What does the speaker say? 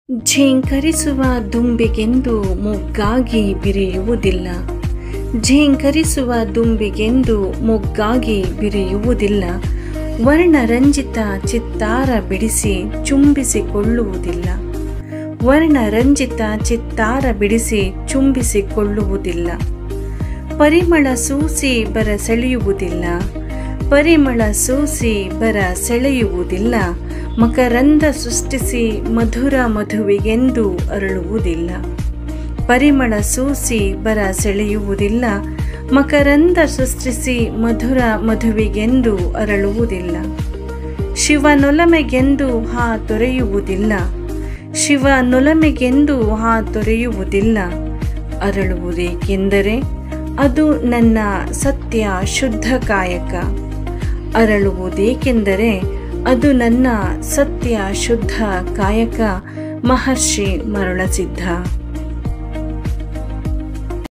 ಝೇಂಕರಿಸುವ ದುಂಬಿಗೆಂದು ಮೊಗ್ಗಾಗಿ ಬಿರಿಯುವುದಿಲ್ಲ ಝೇಂಕರಿಸುವ ದುಂಬಿಗೆಂದು ಮೊಗ್ಗಾಗಿ ಬಿರಿಯುವುದಿಲ್ಲ ವರ್ಣರಂಜಿತ ಚಿತ್ತಾರ ಬಿಡಿಸಿ ಚುಂಬಿಸಿಕೊಳ್ಳುವುದಿಲ್ಲ ವರ್ಣರಂಜಿತ ಚಿತ್ತಾರ ಬಿಡಿಸಿ ಚುಂಬಿಸಿಕೊಳ್ಳುವುದಿಲ್ಲ ಪರಿಮಳ ಸೂಸಿ ಬರ ಸೆಳೆಯುವುದಿಲ್ಲ ಪರಿಮಳ ಸೂಸಿ ಬರ ಸೆಳೆಯುವುದಿಲ್ಲ ಮಕರಂದ ಸೃಷ್ಟಿಸಿ ಮಧುರ ಮಧುವಿಗೆಂದು ಅರಳುವುದಿಲ್ಲ ಪರಿಮಳ ಸೂಸಿ ಬರ ಸೆಳೆಯುವುದಿಲ್ಲ ಮಕರಂದ ಸೃಷ್ಟಿಸಿ ಮಧುರ ಮಧುವಿಗೆಂದು ಅರಳುವುದಿಲ್ಲ ಶಿವನೊಲಮೆಗೆಂದು ಹಾ ತೊರೆಯುವುದಿಲ್ಲ ಶಿವನೊಲಮೆಗೆಂದು ಹಾ ತೊರೆಯುವುದಿಲ್ಲ ಅರಳುವುದೇಕೆಂದರೆ ಅದು ನನ್ನ ಸತ್ಯ ಶುದ್ಧ ಕಾಯಕ ಅರಳುವುದೇಕೆಂದರೆ ಅದು ನನ್ನ ಸತ್ಯ ಶುದ್ಧ ಕಾಯಕ ಮಹರ್ಷಿ ಮರುಳಸಿದ್ಧ